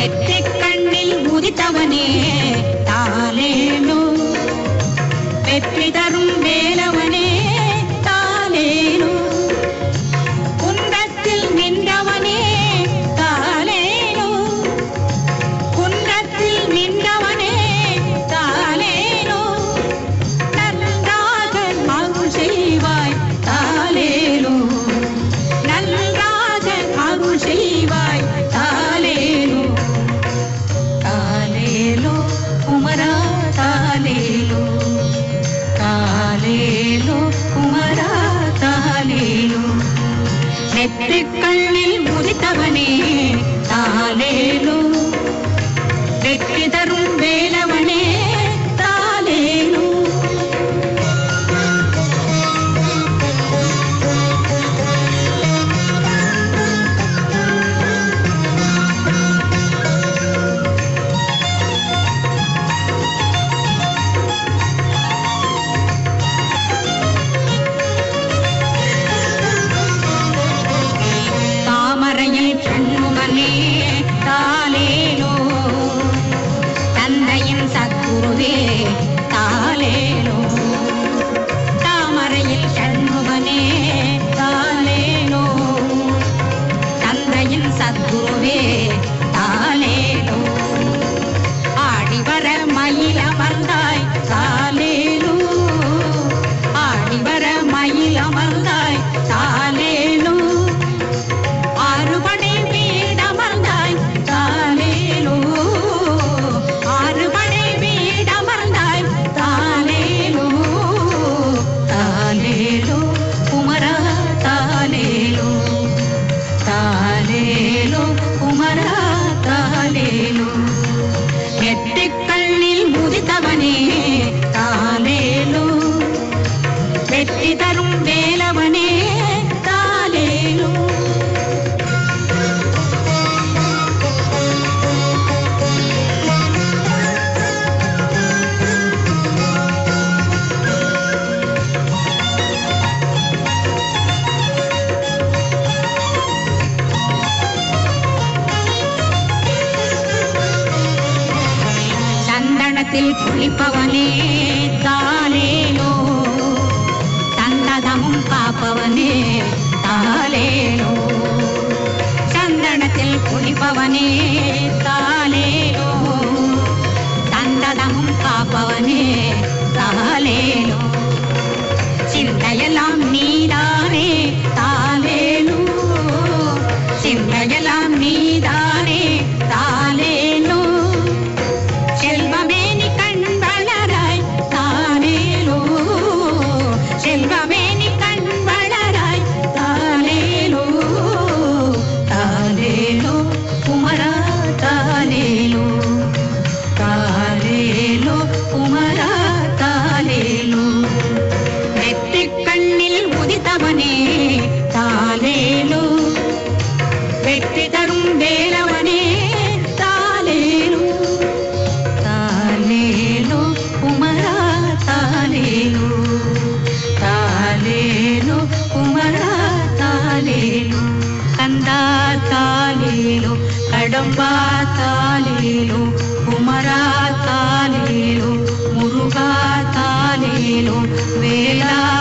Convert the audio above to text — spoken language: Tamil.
நெற்றிக் கண்ணில் உதித்தவனே தாலேலோ வெற்றி தரும் வேலவனே தாலேலோ குன்றத்தில் நின்றவனே தாலேலோ குன்றத்தில் நின்றவனே தாலேலோ நன்றாக அருள் செய்வாய் தாலேலோ நன்றாக அருள் செய்வாய் தாலேலோ தாலேலோ குமரா தாலேலோ தாலேலோ குமரா தாலேலோ நெற்றிக் கண்ணில் முதித்தவனே தாலேலோ வெற்றி தரும் வேலவனே தாலேலோ தாமரையில் சண்முகனே தாலேலோ தந்தையின் சத்குருவே தாலேலோ தாமரையில் சண்முகனே தாலேலோ தந்தையின் சத்குருவே தாலேலோ ஆடிவர மயில் அமர்ந்தாய் தாலேலோ ஆடிவர மயில் அமர்ந்தாய் தாலேலோ ஆறுபடை வீடமர்ந்தாய் தாலேலோ ஆறுபடை வீடமர்ந்தாய் தாலேலோ தாலேலோ குமரா தாலேலோ தாலேலோ குமரா தாலேலோ எட்டுக் கண்ணில் முதித்தவனே தாலேலோ வெற்றி தரும் வேலவனே தாலேலோ சந்தனத்தில் குளிப்பவனே தாலேலோ சந்ததமும் காப்பவனே தாலேலோ சந்தனத்தில் குளிப்பவனே தாலேலோ சந்ததமும் காப்பவனே தாலேலோ சிந்தையெல்லாம் நீதானே தாலேலோ சிந்தையெல்லாம் நீதானே தாலேலோ செல்வமே நீ கண் வளராய் தானேலோ செல்வமே நீ கண் வளராய் தானேலோ தானேலோ குமரா தானேலோ தானேலோ குமரா தானேலோ நெற்றிக் கண்ணில் உதித்தவனே தாலேலோ வெற்றி தரும் வேலவனே தாலேலோ தாலேலோ குமரா தாலேலோ தாலேலோ குமரா தாலேலோ கந்தா தாலேலோ கடம்பா தாலேலோ குமரா தாலேலோ முருகா தாலேலோ வேலா